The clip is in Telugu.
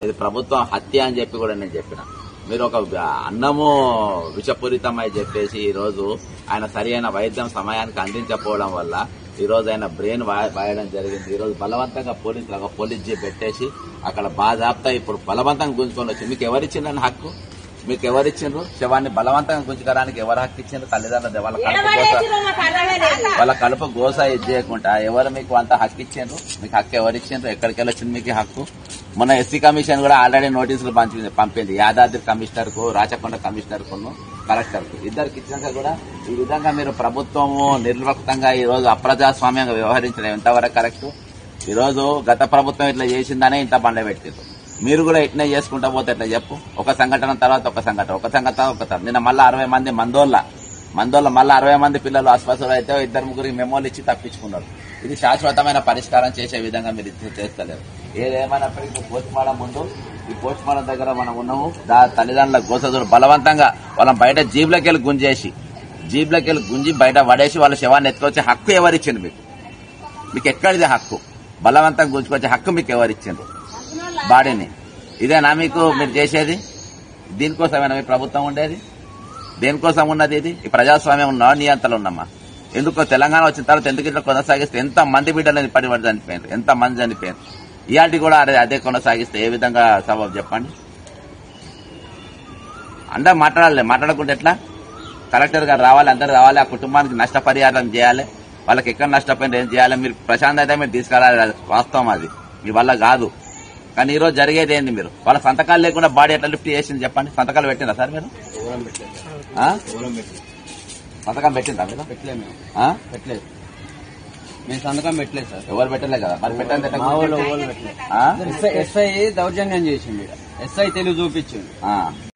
ఇది ప్రభుత్వం హత్య అని చెప్పి కూడా నేను చెప్పిన మీరు ఒక అన్నము విషపూరితమై చెప్పేసి ఈ రోజు ఆయన సరి అయిన వైద్యం సమయానికి అందించకపోవడం వల్ల ఈ రోజు ఆయన బ్రెయిన్ వా- వాయడం జరిగింది ఈ రోజు బలవంతంగా పోలీసులు ఒక పోలీస్ జీప్ పెట్టేసి అక్కడ బాధాప్తా ఇప్పుడు బలవంతంగా గుంజుకొని వచ్చి మీకు ఎవరిచ్చిందని హక్కు మీకు ఎవరిచ్చిండ్రు శవాన్ని బలవంతంగా గుంజుకోవడానికి ఎవరు హక్కు ఇచ్చిండ్రు తల్లిదండ్రులు వాళ్ళ కడుపు కోస వాళ్ళ కడుపు గోస ఇది చేయకుండా ఎవరు మీకు అంత హక్కు ఇచ్చిండ్రు మీకు హక్కు ఎవరు ఇచ్చిండ్రు ఎక్కడికి వెళ్ళొచ్చింది మీకు హక్కు మొన్న ఎస్సీ కమిషన్ కూడా ఆల్రెడీ నోటీసులు పంపింది పంపింది యాదాద్రి కమిషనర్ కు రాచకొండ కమిషనర్ కు కలెక్టర్ కు ఇద్దరికి ఇచ్చినాక కూడా ఈ విధంగా మీరు ప్రభుత్వము నిర్వక్తంగా ఈ రోజు అప్రజాస్వామ్యంగా వ్యవహరించడం ఎంతవరకు కరెక్ట్ ఈ రోజు గత ప్రభుత్వం ఇట్లా చేసిందనే ఇంత బండ పెట్టారు మీరు కూడా ఇట్నే చేసుకుంటా పోతే ఎట్లా చెప్పు ఒక సంఘటన తర్వాత ఒక సంఘటన ఒక సంఘటన ఒక సంఘటన. నిన్న మళ్ళీ అరవై మంది మందోళ్ళ మందోళ్ళ మళ్ళీ అరవై మంది పిల్లలు ఆసుపత్రులు అయితే ఇద్దరు ముగ్గురికి మెమోలు ఇచ్చి తప్పించుకున్నారు ఇది శాశ్వతమైన పరిష్కారం చేసే విధంగా మీరు ఇది చేస్తలేరు ఏదేమైనప్పటికీ పోస్ట్ మార్టం ముందు ఈ పోస్ట్ మార్టం దగ్గర మనం ఉన్నాము దా తల్లిదండ్రుల గోసదుడు బలవంతంగా వాళ్ళని బయట జీబులకి వెళ్ళి గుంజేసి జీబులకి వెళ్ళి గుంజి బయట పడేసి వాళ్ళ శవాన్ని ఎత్తుకొచ్చే హక్కు ఎవరిచ్చింది మీకు మీకు ఎక్కడిది హక్కు బలవంతంగా గుంజుకొచ్చే హక్కు మీకు ఎవరిచ్చిండ్రు బాడీని ఇదేనా మీకు మీరు చేసేది దీనికోసమేనా మీ ప్రభుత్వం ఉండేది దేనికోసం ఉన్నది ఇది ఈ ప్రజాస్వామ్యం ఉన్న నియంత్రణ ఉన్నమ్మా ఎందుకో తెలంగాణ వచ్చిన తర్వాత ఎందుకు ఇట్లా కొనసాగిస్తే ఎంత మంది బిడ్డలని పడి పడి చనిపోయారు ఎంత మంది చనిపోయారు ఇలాంటి కూడా అదే అదే కొనసాగిస్తే ఏ విధంగా సబబు చెప్పండి అందరు మాట్లాడాలి మాట్లాడకుండా ఎట్లా కలెక్టర్ గారు రావాలి అందరు రావాలి ఆ కుటుంబానికి నష్టపరిహారం చేయాలి వాళ్ళకి ఎక్కడ నష్టపోయింది ఏం చేయాలి మీరు ప్రశాంత్ అయితే మీరు తీసుకురాలి అది వాస్తవం అది మీ వల్ల కాదు కానీ ఈ రోజు జరిగేది ఏంది మీరు వాళ్ళ సంతకాలు లేకుండా బాడీ ఎట్లా లిఫ్ట్ చేసింది చెప్పండి సంతకాలు పెట్టిందా సార్ మీరు ఆ? సంతకం పెట్టిందా మీరు పెట్టలేదు మేము ఆ? పెట్టలేదు మేము సంతకం పెట్టలేదు సార్ ఎవరు పెట్టలే కదా మరి పెట్టండి ఎట్లా మా వాళ్ళు గుర్తించి? ఎవరు పెట్టలేదు ఆ? ఎస్ఐ ఎస్ఐ దౌర్జన్యం చేసిండు ఈడ. ఎస్ఐ తెలుగు చూపించిండు ఆ.